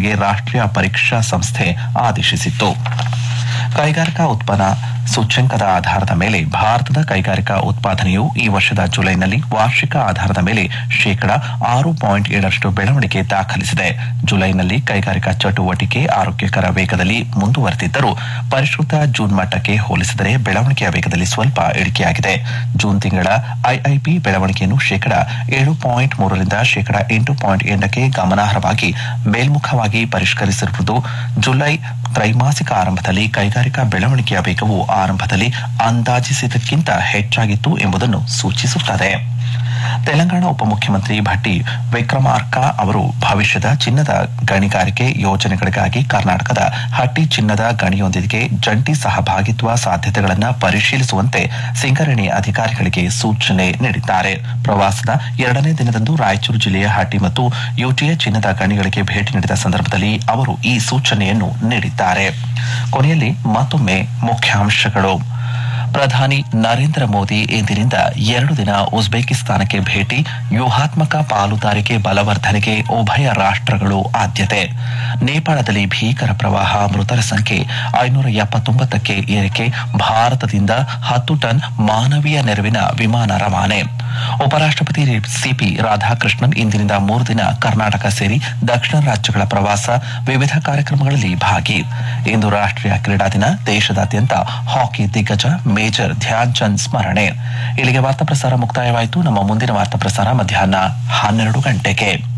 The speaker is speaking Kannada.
ತಪಾಸಣೆಗೆ ರಾಷ್ಟ್ರೀಯ ಪರೀಕ್ಷಾ ಸಂಸ್ಥೆ ಆದೇಶಿಸಿತ್ತು ಕೈಗಾರಿಕಾ ಉತ್ಪನ್ನ ಸೂಚ್ಯಂಕದ ಆಧಾರದ ಮೇಲೆ ಭಾರತದ ಕೈಗಾರಿಕಾ ಉತ್ಪಾದನೆಯು ಈ ವರ್ಷದ ಜುಲೈನಲ್ಲಿ ವಾರ್ಷಿಕ ಆಧಾರದ ಮೇಲೆ ಶೇಕಡ ಆರು ಪಾಯಿಂಟ್ ಏಳರಷ್ಟು ಬೆಳವಣಿಗೆ ದಾಖಲಿಸಿದೆ ಜುಲೈನಲ್ಲಿ ಕೈಗಾರಿಕಾ ಚಟುವಟಿಕೆ ಆರೋಗ್ಯಕರ ವೇಗದಲ್ಲಿ ಮುಂದುವರೆದಿದ್ದರೂ ಪರಿಷ್ಕೃತ ಜೂನ್ ಮಟ್ಟಕ್ಕೆ ಹೋಲಿಸಿದರೆ ಬೆಳವಣಿಗೆಯ ವೇಗದಲ್ಲಿ ಸ್ವಲ್ಪ ಇಳಿಕೆಯಾಗಿದೆ ಜೂನ್ ತಿಂಗಳ ಐಐಪಿ ಬೆಳವಣಿಗೆಯನ್ನು ಶೇಕಡ ಏಳು ಪಾಯಿಂಟ್ ಮೂರರಿಂದ ಶೇಕಡ ಎಂಟು ಪಾಯಿಂಟ್ ಎಂಟಕ್ಕೆ ಗಮನಾರ್ಹವಾಗಿ ಮೇಲ್ಮುಖವಾಗಿ ಪರಿಷ್ಕರಿಸಿರುವುದು ಜುಲೈ ತ್ರೈಮಾಸಿಕ ಆರಂಭದಲ್ಲಿ ಕೈಗಾರಿಕಾ ಬೆಳವಣಿಗೆಯ ವೇಗವು ಆರಂಭದಲ್ಲಿ ಅಂದಾಜಿಸಿದ್ದಕ್ಕಿಂತ ಹೆಚ್ಚಾಗಿತ್ತು ಎಂಬುದನ್ನು ಸೂಚಿಸುತ್ತದೆ ತೆಲಂಗಾಣ ಉಪಮುಖ್ಯಮಂತ್ರಿ ಭಟ್ಟಿ ವಿಕ್ರಮಾರ್ಕ ಅವರು ಭವಿಷ್ಯದ ಚಿನ್ನದ ಗಣಿಗಾರಿಕೆ ಯೋಜನೆಗಳಿಗಾಗಿ ಕರ್ನಾಟಕದ ಹಟ್ಟಿ ಚಿನ್ನದ ಗಣಿಯೊಂದಿಗೆ ಜಂಟಿ ಸಹಭಾಗಿತ್ವ ಸಾಧ್ಯತೆಗಳನ್ನು ಪರಿಶೀಲಿಸುವಂತೆ ಸಿಂಗರಣಿ ಅಧಿಕಾರಿಗಳಿಗೆ ಸೂಚನೆ ನೀಡಿದ್ದಾರೆ ಪ್ರವಾಸದ ಎರಡನೇ ದಿನದಂದು ರಾಯಚೂರು ಜಿಲ್ಲೆಯ ಹಟ್ಟಿ ಮತ್ತು ಯುಟಿಎ ಚಿನ್ನದ ಗಣಿಗಳಿಗೆ ಭೇಟಿ ನೀಡಿದ ಸಂದರ್ಭದಲ್ಲಿ ಅವರು ಈ ಸೂಚನೆಯನ್ನು ನೀಡಿದ್ದಾರೆ ಕೊನೆಯಲ್ಲಿ ಮತ್ತೊಮ್ಮೆ ಮುಖ್ಯಾಂಶಗಳು ಪ್ರಧಾನಿ ನರೇಂದ್ರ ಮೋದಿ ಇಂದಿನಿಂದ ಎರಡು ದಿನ ಉಜ್ಬೇಕಿಸ್ತಾನಕ್ಕೆ ಭೇಟಿ ವ್ಯೂಹಾತ್ಮಕ ಪಾಲುದಾರಿಕೆ ಬಲವರ್ಧನೆಗೆ ಉಭಯ ರಾಷ್ಟ್ರಗಳು ಆದ್ಯತೆ ನೇಪಾಳದಲ್ಲಿ ಭೀಕರ ಪ್ರವಾಹ ಮೃತರ ಸಂಖ್ಯೆ ಐನೂರ ಎಪ್ಪತ್ತೊಂಬತ್ತಕ್ಕೆ ಏರಿಕೆ ಭಾರತದಿಂದ ಹತ್ತು ಟನ್ ಮಾನವೀಯ ನೆರವಿನ ವಿಮಾನ ರವಾನೆ ಉಪರಾಷ್ಟಪತಿ ಸಿಪಿ ರಾಧಾಕೃಷ್ಣನ್ ಇಂದಿನಿಂದ ಮೂರು ದಿನ ಕರ್ನಾಟಕ ಸೇರಿ ದಕ್ಷಿಣ ರಾಜ್ಯಗಳ ಪ್ರವಾಸ ವಿವಿಧ ಕಾರ್ಯಕ್ರಮಗಳಲ್ಲಿ ಭಾಗಿ ಇಂದು ರಾಷ್ಟ್ರೀಯ ಕ್ರೀಡಾ ದಿನ ದೇಶದಾದ್ಯಂತ ಹಾಕಿ ದಿಗ್ಗಜ ಮೇಜರ್ ಧ್ಯಾನ್ ಚಂದ್ ಸ್ಮರಣೆ ಇಲ್ಲಿಗೆ ವಾರ್ತಾ ಪ್ರಸಾರ ಮುಕ್ತಾಯವಾಯಿತು ನಮ್ಮ ಮುಂದಿನ ವಾರ್ತಾ ಪ್ರಸಾರ ಮಧ್ಯಾಹ್ನ ಹನ್ನೆರಡು ಗಂಟೆಗೆ